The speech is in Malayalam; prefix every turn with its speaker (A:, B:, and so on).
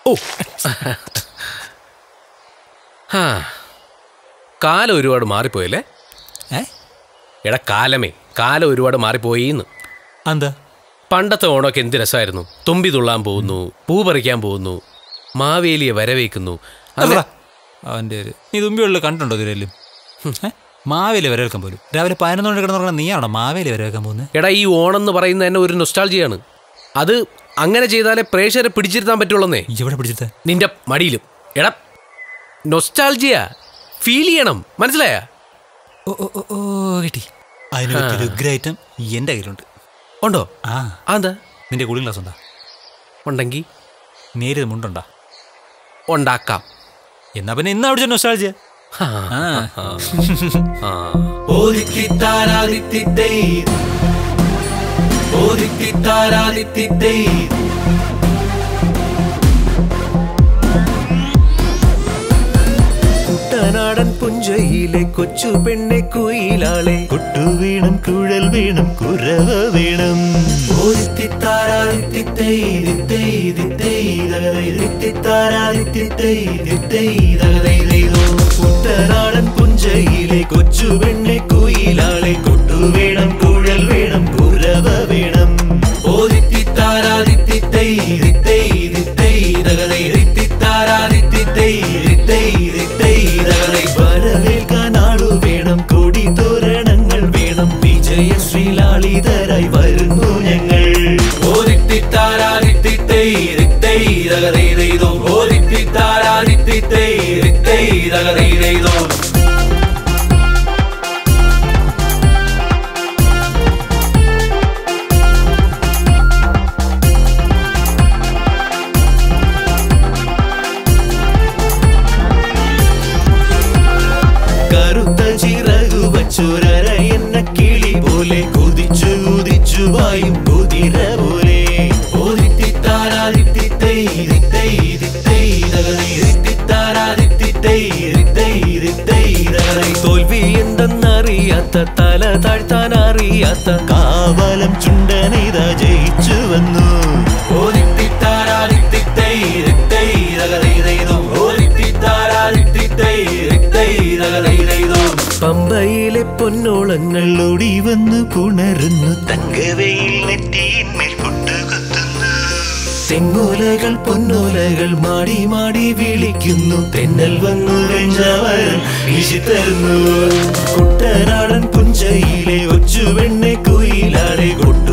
A: ഓ ഹാ കാലം ഒരുപാട് മാറിപ്പോയല്ലേ
B: ഏ
A: എടാ കാലമേ കാലം ഒരുപാട് മാറിപ്പോയിന്ന്
B: എന്താ
A: പണ്ടത്തെ ഓണമൊക്കെ എന്ത് രസമായിരുന്നു തുമ്പി തുള്ളാൻ പോകുന്നു പൂ പറിക്കാൻ പോകുന്നു മാവേലിയെ വരവേക്കുന്നു അങ്ങനെ-
B: അവൻ്റെ ഒരു നീ തുമ്പിയുള്ള കണ്ടുണ്ടോ ഇതിലും മാവേലി വരവേൽക്കാൻ പോലും രാവിലെ പതിനൊന്ന് മണി കിടന്നു പറഞ്ഞാൽ നീയാണോ മാവേലി വരവേൽക്കാൻ പോകുന്നത്
A: എടാ ഈ ഓണം എന്ന് പറയുന്നത് തന്നെ ഒരു നൊസ്റ്റാൾജിയാണ് അത് അങ്ങനെ ചെയ്താലേ പ്രേക്ഷകരെ പിടിച്ചിരുത്താൻ പറ്റുള്ളന്നേ
B: എവിടെ പിടിച്ചിട്ട്
A: നിന്റെ മടിയിലും എടാ നൊസ്റ്റാൾജിയ ഫീൽ ചെയ്യണം മനസ്സിലായ
B: ഓ ഓ ഓ, ഓ കിട്ടി അതിന് പറ്റിയൊരു ഉഗ്ര ഐറ്റം എൻ്റെ കയ്യിലുണ്ട്
A: ഉണ്ടോ
B: ആ
A: അതെന്താ
B: നിന്റെ കൂളിംഗ് ക്ലാസ് ഉണ്ടാ
A: ഉണ്ടെങ്കിൽ
B: നേരിത് മുണ്ടുണ്ടാ
A: ഉണ്ടാക്കാം
B: എന്നാ പിന്നെ ഇന്ന് അവിടെ നൊസ്റ്റാൾജിയ
A: ആ,
B: ആ
A: ആ. കുട്ടനാടൻ പുഞ്ചയിലെ കൊച്ചു പെണ്ണെ കുയിലാളെ
C: കൊട്ടുവീണം കുഴൽ വീണം കുരവ വീണം കുട്ടനാടൻ പുഞ്ചയിലെ കൊച്ചു പെണ്ണെ കുയിലാളെ കൊട്ടുവീണം കുഴൽ വീണം കുരവ വീണം വരവേൽക്കാൻ ആളു വേണം കൊടി തോരണങ്ങൾ വേണം വിജയ ശ്രീലാളിതരായി വരുന്നു ഞങ്ങൾ കറുത്ത ചിറകു വച്ചുരര എന്ന കിളി പോലെ കുതിച്ചു കുതിച്ചു വായും കുതിര പോലെ തോൽവി എന്തെന്നറിയാത്ത തല താഴ്ത്താൻ അറിയാത്ത കാവലം ചുണ്ടനിത ജയിച്ചു വന്നു പമ്പയിലെ പൊന്നോളങ്ങൾ ഓടി വന്നു പുണരുന്നു തങ്കവയിൽ നെറ്റിയിന്മേൽ കൊട്ടുകുത്തുന്നു തെങ്ങോലകൾ പൊന്നോലകൾ മാടി മാടി വിളിക്കുന്നു തെന്നൽ വന്നു വെഞ്ചവരം വീശിത്തരുന്നു കുട്ടനാടൻ പുഞ്ചയിലെ ഒച്ചുവെണ്ണെ കുയിലാടെ കൊട്ട